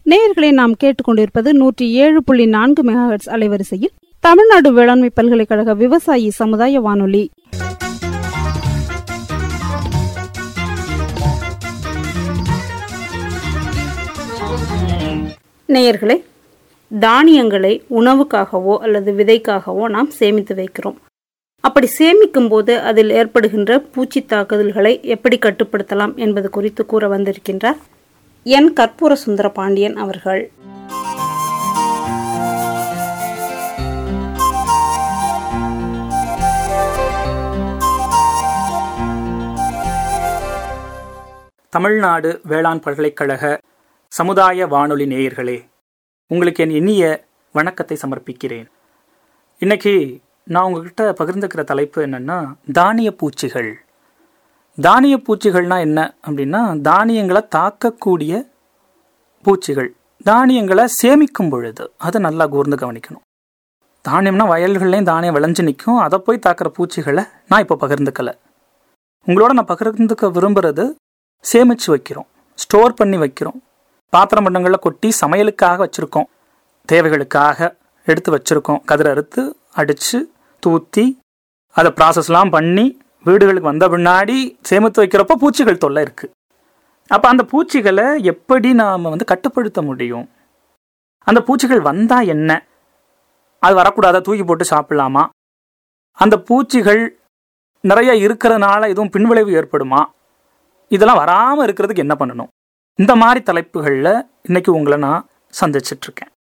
நேயர்களை நாம் கேட்டுக்கொண்டிருப்பது நூற்றி ஏழு புள்ளி நான்கு மெகாஹெட்ஸ் அலைவரிசையில் தமிழ்நாடு வேளாண்மை பல்கலைக்கழக விவசாயி சமுதாய வானொலி நேயர்களே தானியங்களை உணவுக்காகவோ அல்லது விதைக்காகவோ நாம் சேமித்து வைக்கிறோம் அப்படி சேமிக்கும் போது அதில் ஏற்படுகின்ற பூச்சி தாக்குதல்களை எப்படி கட்டுப்படுத்தலாம் என்பது குறித்து கூற வந்திருக்கின்றார் என் கற்பூர சுந்தர பாண்டியன் அவர்கள் தமிழ்நாடு வேளாண் பல்கலைக்கழக சமுதாய வானொலி நேயர்களே உங்களுக்கு என் இனிய வணக்கத்தை சமர்ப்பிக்கிறேன் இன்னைக்கு நான் உங்ககிட்ட பகிர்ந்துக்கிற தலைப்பு என்னன்னா தானிய பூச்சிகள் தானிய பூச்சிகள்னா என்ன அப்படின்னா தானியங்களை தாக்கக்கூடிய பூச்சிகள் தானியங்களை சேமிக்கும் பொழுது அதை நல்லா கூர்ந்து கவனிக்கணும் தானியம்னா வயல்கள்லேயும் தானியம் விளைஞ்சு நிற்கும் அதை போய் தாக்குற பூச்சிகளை நான் இப்போ பகிர்ந்துக்கல உங்களோட நான் பகிர்ந்துக்க விரும்புறது சேமிச்சு வைக்கிறோம் ஸ்டோர் பண்ணி வைக்கிறோம் பாத்திரம் பண்டங்களில் கொட்டி சமையலுக்காக வச்சுருக்கோம் தேவைகளுக்காக எடுத்து வச்சுருக்கோம் கதிரை அறுத்து அடித்து தூத்தி அதை ப்ராசஸ்லாம் பண்ணி வீடுகளுக்கு வந்த பின்னாடி சேமித்து வைக்கிறப்போ பூச்சிகள் தொல்லை இருக்குது அப்போ அந்த பூச்சிகளை எப்படி நாம் வந்து கட்டுப்படுத்த முடியும் அந்த பூச்சிகள் வந்தால் என்ன அது வரக்கூடாதா தூக்கி போட்டு சாப்பிடலாமா அந்த பூச்சிகள் நிறைய இருக்கிறதுனால எதுவும் பின்விளைவு ஏற்படுமா இதெல்லாம் வராமல் இருக்கிறதுக்கு என்ன பண்ணணும் இந்த மாதிரி தலைப்புகளில் இன்னைக்கு உங்களை நான் சந்திச்சிட்ருக்கேன்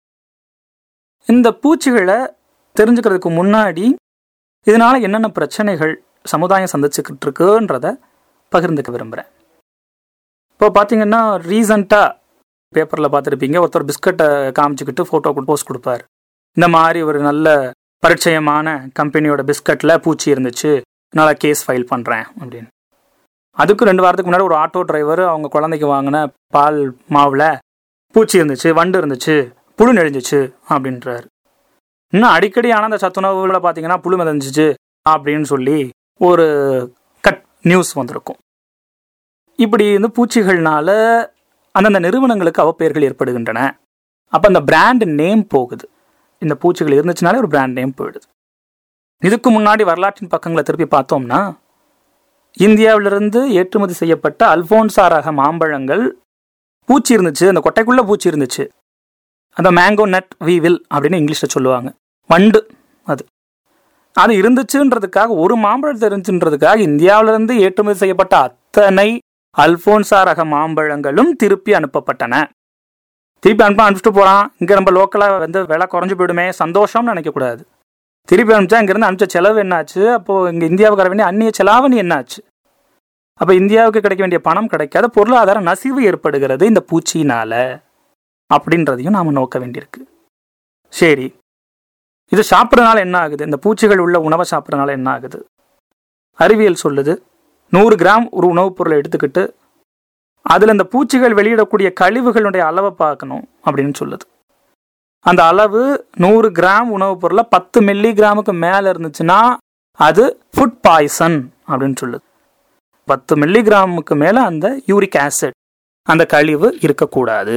இந்த பூச்சிகளை தெரிஞ்சுக்கிறதுக்கு முன்னாடி இதனால் என்னென்ன பிரச்சனைகள் சமுதாயம் சந்திச்சுக்கிட்டு இருக்குன்றத பகிர்ந்துக்க விரும்புகிறேன் இப்போ பார்த்தீங்கன்னா ரீசண்டாக பேப்பரில் பார்த்துருப்பீங்க ஒருத்தர் பிஸ்கட்டை காமிச்சிக்கிட்டு ஃபோட்டோ போஸ்ட் கொடுப்பார் இந்த மாதிரி ஒரு நல்ல பரிச்சயமான கம்பெனியோட பிஸ்கட்டில் பூச்சி இருந்துச்சு நான் கேஸ் ஃபைல் பண்ணுறேன் அப்படின்னு அதுக்கு ரெண்டு வாரத்துக்கு முன்னாடி ஒரு ஆட்டோ டிரைவர் அவங்க குழந்தைக்கு வாங்கின பால் மாவில் பூச்சி இருந்துச்சு வண்டு இருந்துச்சு புழு நெழிஞ்சிச்சு அப்படின்றாரு இன்னும் அடிக்கடி ஆனால் அந்த சத்துணவுகளை பார்த்தீங்கன்னா புழு மிதந்துச்சு அப்படின்னு சொல்லி ஒரு கட் நியூஸ் வந்திருக்கும் இப்படி வந்து பூச்சிகள்னால அந்தந்த நிறுவனங்களுக்கு அவப்பெயர்கள் ஏற்படுகின்றன அப்போ அந்த பிராண்ட் நேம் போகுது இந்த பூச்சிகள் இருந்துச்சுனாலே ஒரு பிராண்ட் நேம் போயிடுது இதுக்கு முன்னாடி வரலாற்றின் பக்கங்களை திருப்பி பார்த்தோம்னா இந்தியாவிலிருந்து ஏற்றுமதி செய்யப்பட்ட அல்போன்சா ரக மாம்பழங்கள் பூச்சி இருந்துச்சு அந்த கொட்டைக்குள்ள பூச்சி இருந்துச்சு அந்த மேங்கோ நட் வீவில் அப்படின்னு இங்கிலீஷில் சொல்லுவாங்க வண்டு அது அது இருந்துச்சுன்றதுக்காக ஒரு மாம்பழம் இருந்துச்சுன்றதுக்காக இந்தியாவிலிருந்து ஏற்றுமதி செய்யப்பட்ட அத்தனை அல்போன்சா ரக மாம்பழங்களும் திருப்பி அனுப்பப்பட்டன திருப்பி அனுப்ப அனுப்பிச்சிட்டு போகிறான் இங்கே நம்ம லோக்கலாக வந்து விலை குறைஞ்சு போயிடுமே சந்தோஷம்னு நினைக்கக்கூடாது திருப்பி அனுப்பிச்சா இங்கேருந்து அனுப்பிச்ச செலவு என்னாச்சு அப்போது இங்கே இந்தியாவுக்கு வர வேண்டிய அந்நிய செலாவணி என்னாச்சு அப்போ இந்தியாவுக்கு கிடைக்க வேண்டிய பணம் கிடைக்காத பொருளாதார நசிவு ஏற்படுகிறது இந்த பூச்சியினால அப்படின்றதையும் நாம் நோக்க வேண்டியிருக்கு சரி இது சாப்பிட்றதுனால என்ன ஆகுது இந்த பூச்சிகள் உள்ள உணவை சாப்பிட்றதுனால என்ன ஆகுது அறிவியல் சொல்லுது நூறு கிராம் ஒரு உணவுப் பொருளை எடுத்துக்கிட்டு அதில் இந்த பூச்சிகள் வெளியிடக்கூடிய கழிவுகளுடைய அளவை பார்க்கணும் அப்படின்னு சொல்லுது அந்த அளவு நூறு கிராம் உணவுப் பொருளை பத்து மில்லி கிராமுக்கு மேலே இருந்துச்சுன்னா அது ஃபுட் பாய்சன் அப்படின்னு சொல்லுது பத்து மில்லி கிராமுக்கு மேலே அந்த யூரிக் ஆசிட் அந்த கழிவு இருக்கக்கூடாது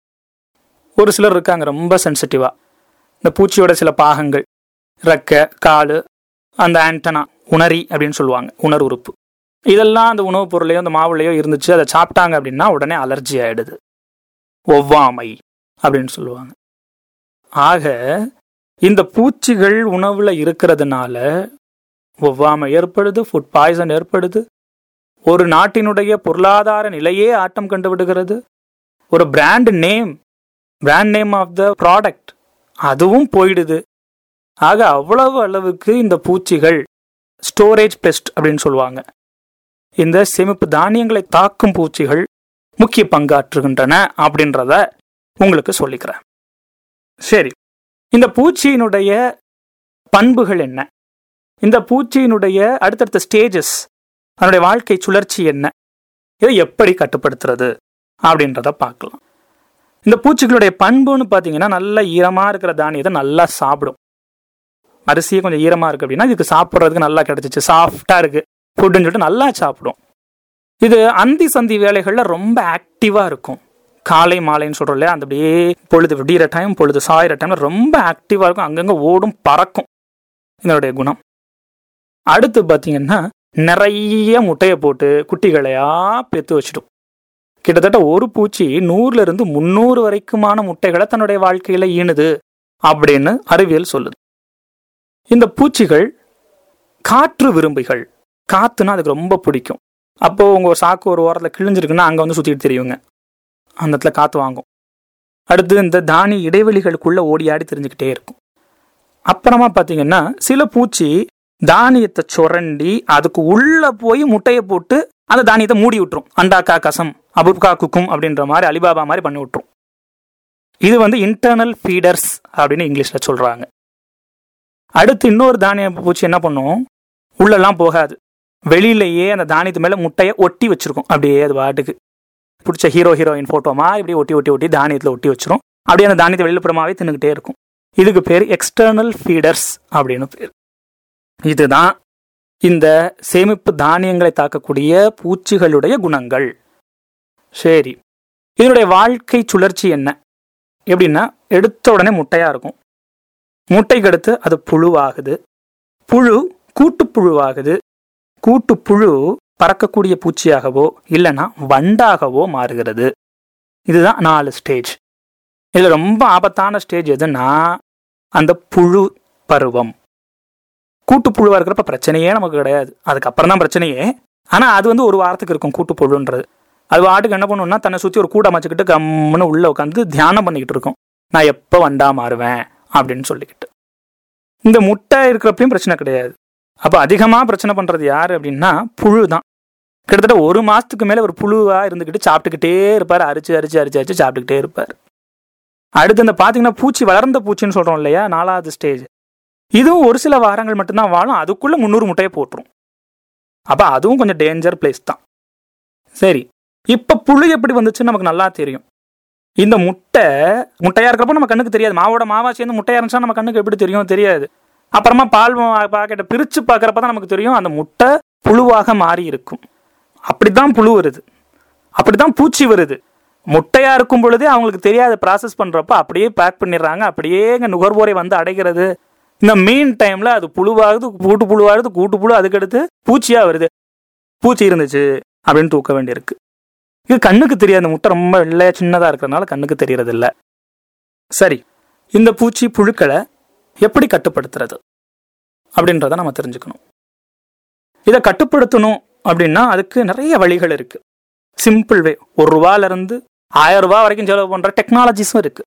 ஒரு சிலர் இருக்காங்க ரொம்ப சென்சிட்டிவாக இந்த பூச்சியோட சில பாகங்கள் ரெக்கை கால் அந்த ஆண்டனா உணரி அப்படின்னு சொல்லுவாங்க உணர் உறுப்பு இதெல்லாம் அந்த உணவுப் பொருளையோ அந்த மாவுலையோ இருந்துச்சு அதை சாப்பிட்டாங்க அப்படின்னா உடனே அலர்ஜி ஆயிடுது ஒவ்வாமை அப்படின்னு சொல்லுவாங்க ஆக இந்த பூச்சிகள் உணவுல இருக்கிறதுனால ஒவ்வாமை ஏற்படுது ஃபுட் பாய்சன் ஏற்படுது ஒரு நாட்டினுடைய பொருளாதார நிலையே ஆட்டம் கண்டு விடுகிறது ஒரு brand name brand name of the product அதுவும் போயிடுது ஆக அவ்வளவு அளவுக்கு இந்த பூச்சிகள் ஸ்டோரேஜ் பெஸ்ட் அப்படின்னு சொல்லுவாங்க இந்த சேமிப்பு தானியங்களை தாக்கும் பூச்சிகள் முக்கிய பங்காற்றுகின்றன அப்படின்றத உங்களுக்கு சொல்லிக்கிறேன் சரி இந்த பூச்சியினுடைய பண்புகள் என்ன இந்த பூச்சியினுடைய அடுத்தடுத்த ஸ்டேஜஸ் அதனுடைய வாழ்க்கை சுழற்சி என்ன இதை எப்படி கட்டுப்படுத்துறது அப்படின்றத பார்க்கலாம் இந்த பூச்சிகளுடைய பண்புன்னு பார்த்தீங்கன்னா நல்ல ஈரமாக இருக்கிற தானியத்தை நல்லா சாப்பிடும் அரிசியை கொஞ்சம் ஈரமாக இருக்குது அப்படின்னா இதுக்கு சாப்பிட்றதுக்கு நல்லா கிடச்சிச்சு சாஃப்டாக இருக்குது ஃபுட்டுன்னு சொல்லிட்டு நல்லா சாப்பிடும் இது அந்தி சந்தி வேலைகளில் ரொம்ப ஆக்டிவாக இருக்கும் காலை மாலைன்னு சொல்கிறோம் இல்லையா அந்த அப்படியே பொழுது விடிகிற டைம் பொழுது சாயிற டைம்ல ரொம்ப ஆக்டிவாக இருக்கும் அங்கங்கே ஓடும் பறக்கும் இதனுடைய குணம் அடுத்து பார்த்தீங்கன்னா நிறைய முட்டையை போட்டு குட்டிகளையா பெத்து வச்சிடும் கிட்டத்தட்ட ஒரு பூச்சி நூறுல இருந்து முந்நூறு வரைக்குமான முட்டைகளை தன்னுடைய வாழ்க்கையில ஈனுது அப்படின்னு அறிவியல் சொல்லுது இந்த பூச்சிகள் காற்று விரும்பிகள் காத்துனா அதுக்கு ரொம்ப பிடிக்கும் அப்போ உங்க ஒரு சாக்கு ஒரு ஓரத்தில் கிழிஞ்சிருக்குன்னா அங்க வந்து சுத்திட்டு தெரியுங்க அந்த இடத்துல காத்து வாங்கும் அடுத்து இந்த தானி இடைவெளிகளுக்குள்ள ஓடி ஆடி தெரிஞ்சுக்கிட்டே இருக்கும் அப்புறமா பாத்தீங்கன்னா சில பூச்சி தானியத்தை சுரண்டி அதுக்கு உள்ள போய் முட்டையை போட்டு அந்த தானியத்தை மூடி விட்டுரும் அண்டாக்கா கசம் அபுர்கா குக்கும் அப்படின்ற மாதிரி அலிபாபா மாதிரி பண்ணி விட்டுரும் இது வந்து இன்டர்னல் ஃபீடர்ஸ் அப்படின்னு இங்கிலீஷ்ல சொல்றாங்க அடுத்து இன்னொரு தானிய பூச்சி என்ன பண்ணும் உள்ளெல்லாம் போகாது வெளியிலேயே அந்த தானியத்து மேல முட்டையை ஒட்டி வச்சிருக்கும் அப்படியே அது பாட்டுக்கு பிடிச்ச ஹீரோ ஹீரோயின் போட்டோமா இப்படி ஒட்டி ஒட்டி ஒட்டி தானியத்தில் ஒட்டி வச்சிரும் அப்படியே அந்த தானியத்தை வெளிப்புறமாவே தின்னுக்கிட்டே இருக்கும் இதுக்கு பேர் எக்ஸ்டர்னல் ஃபீடர்ஸ் அப்படின்னு பேர் இதுதான் இந்த சேமிப்பு தானியங்களை தாக்கக்கூடிய பூச்சிகளுடைய குணங்கள் சரி இதனுடைய வாழ்க்கை சுழற்சி என்ன எப்படின்னா எடுத்த உடனே முட்டையா இருக்கும் முட்டைக்கு அடுத்து அது புழுவாகுது புழு கூட்டுப்புழுவாகுது கூட்டுப்புழு பறக்கக்கூடிய பூச்சியாகவோ இல்லைன்னா வண்டாகவோ மாறுகிறது இதுதான் நாலு ஸ்டேஜ் இதில் ரொம்ப ஆபத்தான ஸ்டேஜ் எதுன்னா அந்த புழு பருவம் கூட்டுப்புழுவாக இருக்கிறப்ப பிரச்சனையே நமக்கு கிடையாது அதுக்கப்புறம் தான் பிரச்சனையே ஆனால் அது வந்து ஒரு வாரத்துக்கு இருக்கும் கூட்டுப்புழுன்றது அது வாட்டுக்கு என்ன பண்ணுன்னா தன்னை சுற்றி ஒரு கூடம் அமைச்சுக்கிட்டு கம்முன்னு உள்ளே உட்காந்து தியானம் பண்ணிக்கிட்டு இருக்கும் நான் எப்போ வண்டா மாறுவேன் அப்படின்னு சொல்லிக்கிட்டு இந்த முட்டை இருக்கிறப்பையும் பிரச்சனை கிடையாது அப்போ அதிகமாக பிரச்சனை பண்ணுறது யார் அப்படின்னா புழு தான் கிட்டத்தட்ட ஒரு மாதத்துக்கு மேலே ஒரு புழுவாக இருந்துக்கிட்டு சாப்பிட்டுக்கிட்டே இருப்பார் அரிச்சு அரிச்சு அரிச்சு அரிச்சு சாப்பிட்டுக்கிட்டே இருப்பார் அடுத்து இந்த பார்த்தீங்கன்னா பூச்சி வளர்ந்த பூச்சின்னு சொல்கிறோம் இல்லையா நாலாவது ஸ்டேஜ் இதுவும் ஒரு சில வாரங்கள் மட்டும்தான் வாழும் அதுக்குள்ளே முந்நூறு முட்டையை போட்டுரும் அப்போ அதுவும் கொஞ்சம் டேஞ்சர் பிளேஸ் தான் சரி இப்போ புழு எப்படி வந்துச்சுன்னு நமக்கு நல்லா தெரியும் இந்த முட்டை முட்டையா இருக்கிறப்போ நம்ம கண்ணுக்கு தெரியாது மாவோட மாவா சேர்ந்து முட்டையா இருந்துச்சா நம்ம கண்ணுக்கு எப்படி தெரியும் தெரியாது அப்புறமா பால் பாக்கெட்டை பிரிச்சு பார்க்கறப்ப தான் நமக்கு தெரியும் அந்த முட்டை புழுவாக மாறி இருக்கும் அப்படித்தான் புழு வருது அப்படித்தான் பூச்சி வருது முட்டையா இருக்கும் பொழுதே அவங்களுக்கு தெரியாத ப்ராசஸ் பண்றப்ப அப்படியே பேக் பண்ணிடுறாங்க அப்படியே இங்க நுகர்வோரை வந்து அடைகிறது இந்த மீன் டைம்ல அது புழுவாகுது கூட்டு புழுவாகுது கூட்டு புழு அதுக்கடுத்து பூச்சியா வருது பூச்சி இருந்துச்சு அப்படின்னு தூக்க வேண்டியிருக்கு இது கண்ணுக்கு தெரியாது அந்த முட்டை ரொம்ப வெள்ளையா சின்னதா இருக்கிறதுனால கண்ணுக்கு தெரியறது இல்ல சரி இந்த பூச்சி புழுக்களை எப்படி கட்டுப்படுத்துறது அப்படின்றத நம்ம தெரிஞ்சுக்கணும் இதை கட்டுப்படுத்தணும் அப்படின்னா அதுக்கு நிறைய வழிகள் இருக்கு சிம்பிள் வே ஒரு ரூபால இருந்து ஆயிரம் ரூபாய் வரைக்கும் செலவு பண்ற டெக்னாலஜிஸும் இருக்கு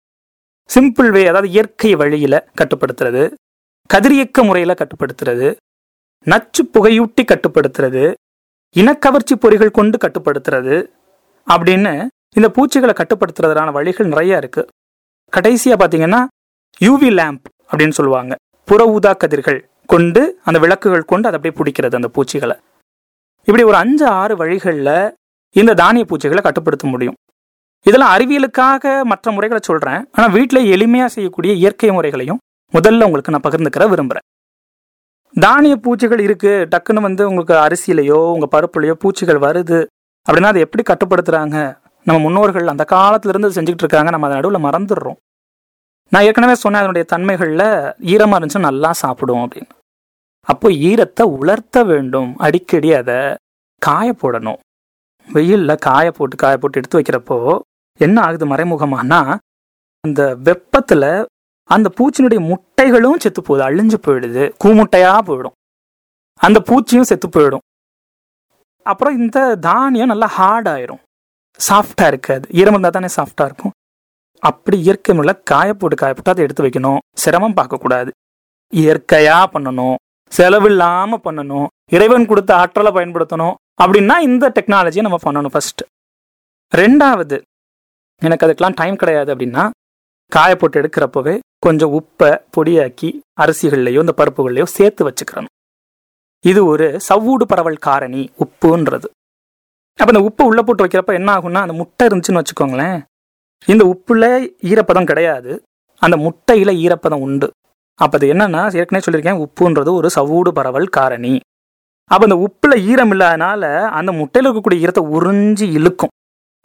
சிம்பிள் வே அதாவது இயற்கை வழியில கட்டுப்படுத்துறது கதிரியக்க முறையில கட்டுப்படுத்துறது நச்சு புகையூட்டி கட்டுப்படுத்துறது இனக்கவர்ச்சி பொறிகள் கொண்டு கட்டுப்படுத்துறது அப்படின்னு இந்த பூச்சிகளை கட்டுப்படுத்துறதுக்கான வழிகள் நிறைய இருக்கு கடைசியா பாத்தீங்கன்னா யூவி லேம்ப் அப்படின்னு சொல்லுவாங்க புற ஊதா கதிர்கள் கொண்டு அந்த விளக்குகள் கொண்டு அதை அப்படியே பிடிக்கிறது அந்த பூச்சிகளை இப்படி ஒரு அஞ்சு ஆறு வழிகளில் இந்த தானிய பூச்சிகளை கட்டுப்படுத்த முடியும் இதெல்லாம் அறிவியலுக்காக மற்ற முறைகளை சொல்றேன் ஆனால் வீட்டில் எளிமையாக செய்யக்கூடிய இயற்கை முறைகளையும் முதல்ல உங்களுக்கு நான் பகிர்ந்துக்கிற விரும்புகிறேன் தானிய பூச்சிகள் இருக்கு டக்குன்னு வந்து உங்களுக்கு அரிசியிலையோ உங்க பருப்புலையோ பூச்சிகள் வருது அப்படின்னா அதை எப்படி கட்டுப்படுத்துறாங்க நம்ம முன்னோர்கள் அந்த காலத்துல இருந்து செஞ்சுக்கிட்டு இருக்காங்க நம்ம அதை நடுவில் மறந்துடுறோம் நான் ஏற்கனவே சொன்னேன் அதனுடைய தன்மைகளில் ஈரமாக இருந்துச்சுன்னா நல்லா சாப்பிடும் அப்படின்னு அப்போ ஈரத்தை உலர்த்த வேண்டும் அடிக்கடி அதை காய போடணும் வெயிலில் காய போட்டு காய போட்டு எடுத்து வைக்கிறப்போ என்ன ஆகுது மறைமுகமானா அந்த வெப்பத்தில் அந்த பூச்சியினுடைய முட்டைகளும் செத்து போகுது அழிஞ்சு போயிடுது கூமுட்டையா போயிடும் அந்த பூச்சியும் செத்து போயிடும் அப்புறம் இந்த தானியம் நல்லா ஹார்ட் ஆயிரும் சாஃப்டா இருக்காது ஈரம் இருந்தால் தானே சாஃப்டா இருக்கும் அப்படி இயற்கை முறையில் காய போட்டு காய போட்டு அதை எடுத்து வைக்கணும் சிரமம் பார்க்கக்கூடாது இயற்கையா பண்ணணும் செலவில்லாம பண்ணணும் இறைவன் கொடுத்த ஆற்றலை பயன்படுத்தணும் அப்படின்னா இந்த டெக்னாலஜியை நம்ம பண்ணணும் ஃபர்ஸ்ட் ரெண்டாவது எனக்கு அதுக்கெல்லாம் டைம் கிடையாது அப்படின்னா காய போட்டு எடுக்கிறப்பவே கொஞ்சம் உப்பை பொடியாக்கி அரிசிகள்லையோ இந்த பருப்புகள்லையோ சேர்த்து வச்சுக்கிறணும் இது ஒரு சவ்வூடு பரவல் காரணி உப்புன்றது அப்ப இந்த உப்பு உள்ள போட்டு வைக்கிறப்ப என்ன ஆகும்னா அந்த முட்டை இருந்துச்சுன்னு வச்சுக்கோங்களேன் இந்த உப்புல ஈரப்பதம் கிடையாது அந்த முட்டையில ஈரப்பதம் உண்டு அப்ப அது என்னன்னா ஏற்கனவே சொல்லியிருக்கேன் உப்புன்றது ஒரு சவ்வூடு பரவல் காரணி அப்ப அந்த உப்புல ஈரம் இல்லாதனால அந்த முட்டையில இருக்கக்கூடிய ஈரத்தை உறிஞ்சி இழுக்கும்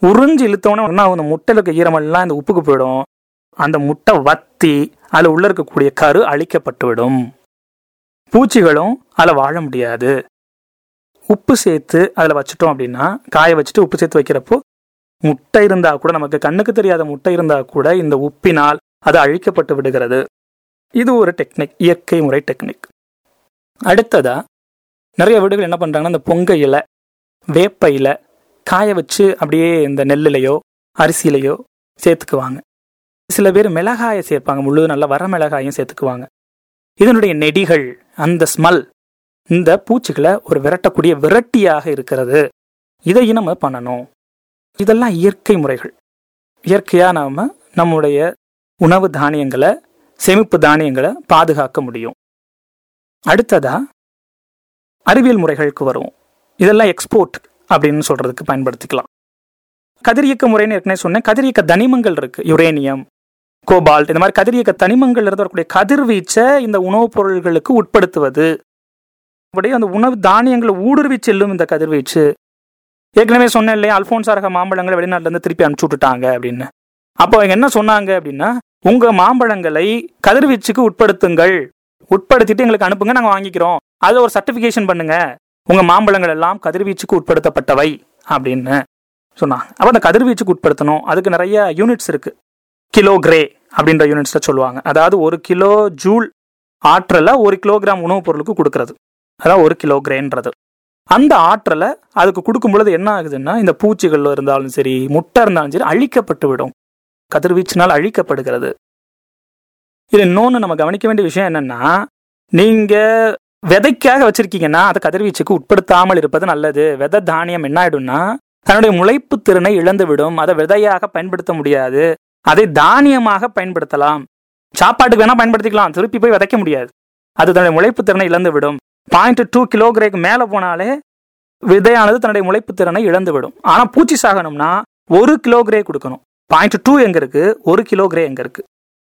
உறிஞ்சு இழுத்தோன்னே என்ன ஆகும்? அந்த முட்டையில் இருக்க ஈரமெல்லாம் இந்த உப்புக்கு போயிடும் அந்த முட்டை வத்தி அதில் உள்ள இருக்கக்கூடிய கரு அழிக்கப்பட்டு விடும் பூச்சிகளும் அதில் வாழ முடியாது உப்பு சேர்த்து அதில் வச்சிட்டோம் அப்படின்னா காய வச்சுட்டு உப்பு சேர்த்து வைக்கிறப்போ முட்டை இருந்தால் கூட நமக்கு கண்ணுக்கு தெரியாத முட்டை இருந்தால் கூட இந்த உப்பினால் அது அழிக்கப்பட்டு விடுகிறது இது ஒரு டெக்னிக் இயற்கை முறை டெக்னிக் அடுத்ததா நிறைய வீடுகள் என்ன பண்ணுறாங்கன்னா இந்த பொங்க இலை வேப்ப இலை காய வச்சு அப்படியே இந்த நெல்லுலையோ அரிசியிலையோ சேர்த்துக்குவாங்க சில பேர் மிளகாயை சேர்ப்பாங்க முழு நல்ல வர மிளகாயும் சேர்த்துக்குவாங்க இதனுடைய நெடிகள் அந்த ஸ்மெல் இந்த பூச்சிகளை ஒரு விரட்டக்கூடிய விரட்டியாக இருக்கிறது இதையும் நம்ம பண்ணணும் இதெல்லாம் இயற்கை முறைகள் இயற்கையாக நாம நம்முடைய உணவு தானியங்களை சேமிப்பு தானியங்களை பாதுகாக்க முடியும் அடுத்ததா அறிவியல் முறைகளுக்கு வரும் இதெல்லாம் எக்ஸ்போர்ட் அப்படின்னு சொல்றதுக்கு பயன்படுத்திக்கலாம் கதிரியக்க முறைன்னு ஏற்கனவே சொன்னேன் கதிரியக்க தனிமங்கள் இருக்கு யுரேனியம் கோபால்ட் இந்த மாதிரி கதிரியக்க தனிமங்கள் இருந்து வரக்கூடிய கதிர்வீச்சை இந்த உணவுப் பொருள்களுக்கு உட்படுத்துவது அப்படியே அந்த உணவு தானியங்களை ஊடுருவி செல்லும் இந்த கதிர்வீச்சு ஏற்கனவே சொன்னேன் இல்லையா அல்போன்சா ரக மாம்பழங்களை வெளிநாட்டுல இருந்து திருப்பி அனுப்பிச்சு விட்டுட்டாங்க அப்படின்னு அப்போ அவங்க என்ன சொன்னாங்க அப்படின்னா உங்க மாம்பழங்களை கதிர்வீச்சுக்கு உட்படுத்துங்கள் உட்படுத்திட்டு எங்களுக்கு அனுப்புங்க நாங்க வாங்கிக்கிறோம் அதை ஒரு சர்டிபிகேஷன் பண்ணுங்க உங்க மாம்பழங்கள் எல்லாம் கதிர்வீச்சுக்கு உட்படுத்தப்பட்டவை அப்படின்னு சொன்னாங்க அப்போ அந்த கதிர்வீச்சுக்கு உட்படுத்தணும் அதுக்கு நிறைய யூனிட்ஸ் இருக்கு கிலோ கிரே அப்படின்ற யூனிட்ஸ்ல சொல்லுவாங்க அதாவது ஒரு கிலோ ஜூல் ஆற்றலை ஒரு கிலோகிராம் உணவுப் பொருளுக்கு கொடுக்கறது அதான் ஒரு கிலோ கிரேன்றது அந்த ஆற்றலை அதுக்கு கொடுக்கும் பொழுது என்ன ஆகுதுன்னா இந்த பூச்சிகள் இருந்தாலும் சரி முட்டை இருந்தாலும் சரி அழிக்கப்பட்டு விடும் கதிர்வீச்சினால் அழிக்கப்படுகிறது இது இன்னொன்று நம்ம கவனிக்க வேண்டிய விஷயம் என்னன்னா நீங்க விதைக்காக வச்சிருக்கீங்கன்னா அதை கதிர்வீச்சுக்கு உட்படுத்தாமல் இருப்பது நல்லது விதை தானியம் என்ன ஆயிடும்னா தன்னுடைய முளைப்பு திறனை இழந்து விடும் அதை விதையாக பயன்படுத்த முடியாது அதை தானியமாக பயன்படுத்தலாம் சாப்பாட்டுக்கு வேணா பயன்படுத்திக்கலாம் திருப்பி போய் விதைக்க முடியாது அது தன்னுடைய முளைப்பு திறனை இழந்து விடும் பாயிண்ட் டூ கிலோகிராக்கு மேலே போனாலே விதையானது தன்னுடைய முளைப்பு திறனை இழந்து விடும் ஆனால் பூச்சி சாகணும்னா ஒரு கிலோகிரே கொடுக்கணும் பாயிண்ட் டூ எங்க இருக்கு ஒரு கிலோகிரே எங்க இருக்கு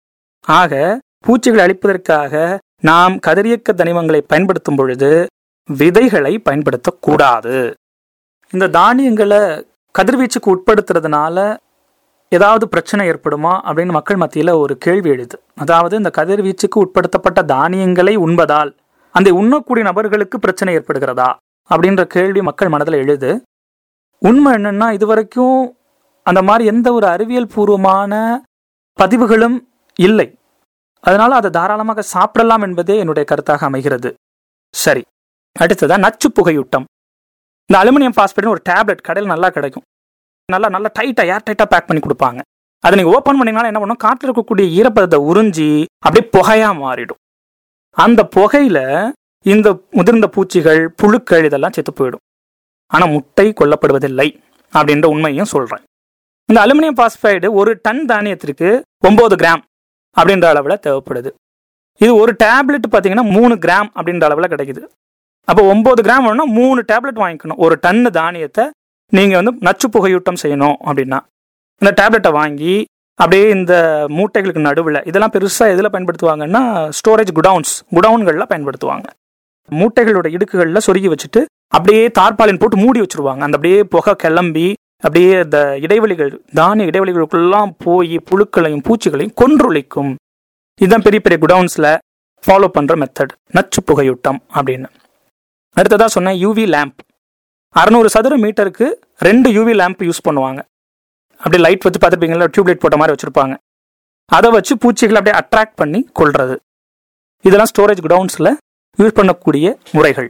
ஆக பூச்சிகளை அழிப்பதற்காக நாம் கதிரியக்க தனிமங்களை பயன்படுத்தும் பொழுது விதைகளை பயன்படுத்தக்கூடாது இந்த தானியங்களை கதிர்வீச்சுக்கு உட்படுத்துறதுனால ஏதாவது பிரச்சனை ஏற்படுமா அப்படின்னு மக்கள் மத்தியில் ஒரு கேள்வி எழுது அதாவது இந்த கதிர்வீச்சுக்கு உட்படுத்தப்பட்ட தானியங்களை உண்பதால் அந்த உண்ணக்கூடிய நபர்களுக்கு பிரச்சனை ஏற்படுகிறதா அப்படின்ற கேள்வி மக்கள் மனதில் எழுது உண்மை என்னன்னா இதுவரைக்கும் அந்த மாதிரி எந்த ஒரு அறிவியல் பூர்வமான பதிவுகளும் இல்லை அதனால அதை தாராளமாக சாப்பிடலாம் என்பதே என்னுடைய கருத்தாக அமைகிறது சரி அடுத்ததா நச்சு புகையூட்டம் இந்த அலுமினியம் பாஸ்பேட்னு ஒரு டேப்லெட் கடையில் நல்லா கிடைக்கும் நல்லா நல்லா டைட்டாக ஏர் டைட்டாக பேக் பண்ணி கொடுப்பாங்க அதை நீங்கள் ஓப்பன் பண்ணீங்கன்னா என்ன பண்ணும் காட்டில் இருக்கக்கூடிய ஈரப்பதத்தை உறிஞ்சி அப்படியே புகையா மாறிடும் அந்த புகையில இந்த முதிர்ந்த பூச்சிகள் புழுக்கள் இதெல்லாம் செத்து போயிடும் ஆனால் முட்டை கொல்லப்படுவதில்லை அப்படின்ற உண்மையும் சொல்கிறேன் இந்த அலுமினியம் பாஸ்பைடு ஒரு டன் தானியத்திற்கு ஒம்பது கிராம் அப்படின்ற அளவில் தேவைப்படுது இது ஒரு டேப்லெட் பார்த்தீங்கன்னா மூணு கிராம் அப்படின்ற அளவில் கிடைக்குது அப்போ ஒம்பது கிராம் வேணும்னா மூணு டேப்லெட் வாங்கிக்கணும் ஒரு டன்னு தானியத்தை நீங்கள் வந்து நச்சு புகையூட்டம் செய்யணும் அப்படின்னா இந்த டேப்லெட்டை வாங்கி அப்படியே இந்த மூட்டைகளுக்கு நடுவில் இதெல்லாம் பெருசாக எதில் பயன்படுத்துவாங்கன்னா ஸ்டோரேஜ் குடவுன்ஸ் குடவுன்களில் பயன்படுத்துவாங்க மூட்டைகளோட இடுக்குகளில் சொருகி வச்சுட்டு அப்படியே தார்பாலின் போட்டு மூடி வச்சிருவாங்க அந்த அப்படியே புகை கிளம்பி அப்படியே இந்த இடைவெளிகள் தானிய இடைவெளிகளுக்குள்ளாம் போய் புழுக்களையும் பூச்சிகளையும் கொன்றொழிக்கும் இதுதான் பெரிய பெரிய குடவுன்ஸில் ஃபாலோ பண்ணுற மெத்தட் நச்சு புகையூட்டம் அப்படின்னு அடுத்ததாக சொன்னேன் யூவி லேம்ப் அறநூறு சதுர மீட்டருக்கு ரெண்டு யூவி லேம்ப் யூஸ் பண்ணுவாங்க அப்படியே லைட் வச்சு பார்த்துருப்பீங்களா டியூப்லைட் போட்ட மாதிரி வச்சுருப்பாங்க அதை வச்சு பூச்சிகளை அப்படியே அட்ராக்ட் பண்ணி கொள்றது இதெல்லாம் ஸ்டோரேஜ் குடவுன்ஸில் யூஸ் பண்ணக்கூடிய முறைகள்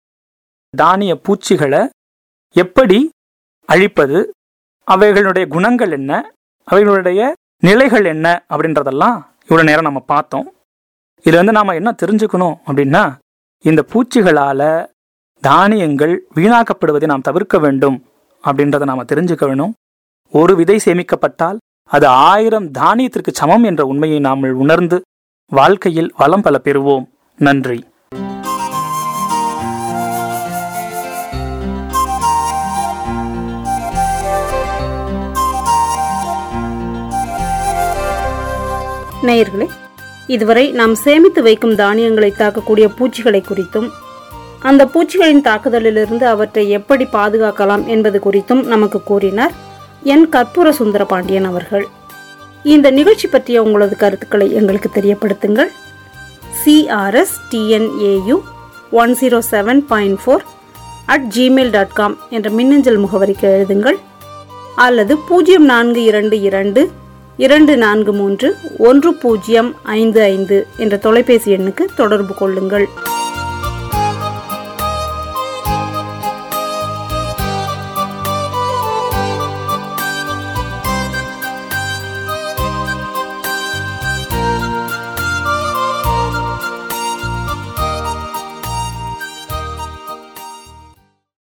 தானிய பூச்சிகளை எப்படி அழிப்பது அவைகளுடைய குணங்கள் என்ன அவைகளுடைய நிலைகள் என்ன அப்படின்றதெல்லாம் இவ்வளோ நேரம் நம்ம பார்த்தோம் இதில் வந்து நாம் என்ன தெரிஞ்சுக்கணும் அப்படின்னா இந்த பூச்சிகளால் தானியங்கள் வீணாக்கப்படுவதை நாம் தவிர்க்க வேண்டும் அப்படின்றத நாம் தெரிஞ்சுக்க வேணும் ஒரு விதை சேமிக்கப்பட்டால் அது ஆயிரம் தானியத்திற்கு சமம் என்ற உண்மையை நாம் உணர்ந்து வாழ்க்கையில் வளம் பல பெறுவோம் நன்றி நேயர்களே இதுவரை நாம் சேமித்து வைக்கும் தானியங்களை தாக்கக்கூடிய பூச்சிகளை குறித்தும் அந்த பூச்சிகளின் தாக்குதலிலிருந்து அவற்றை எப்படி பாதுகாக்கலாம் என்பது குறித்தும் நமக்கு கூறினார் என் கற்பூர சுந்தர பாண்டியன் அவர்கள் இந்த நிகழ்ச்சி பற்றிய உங்களது கருத்துக்களை எங்களுக்கு தெரியப்படுத்துங்கள் CRS TNAU one zero seven point four at Gmail dot com என்ற மின்னஞ்சல் முகவரிக்கு எழுதுங்கள் அல்லது பூஜ்ஜியம் நான்கு இரண்டு இரண்டு இரண்டு நான்கு மூன்று ஒன்று பூஜ்ஜியம் ஐந்து ஐந்து என்ற தொலைபேசி எண்ணுக்கு தொடர்பு கொள்ளுங்கள்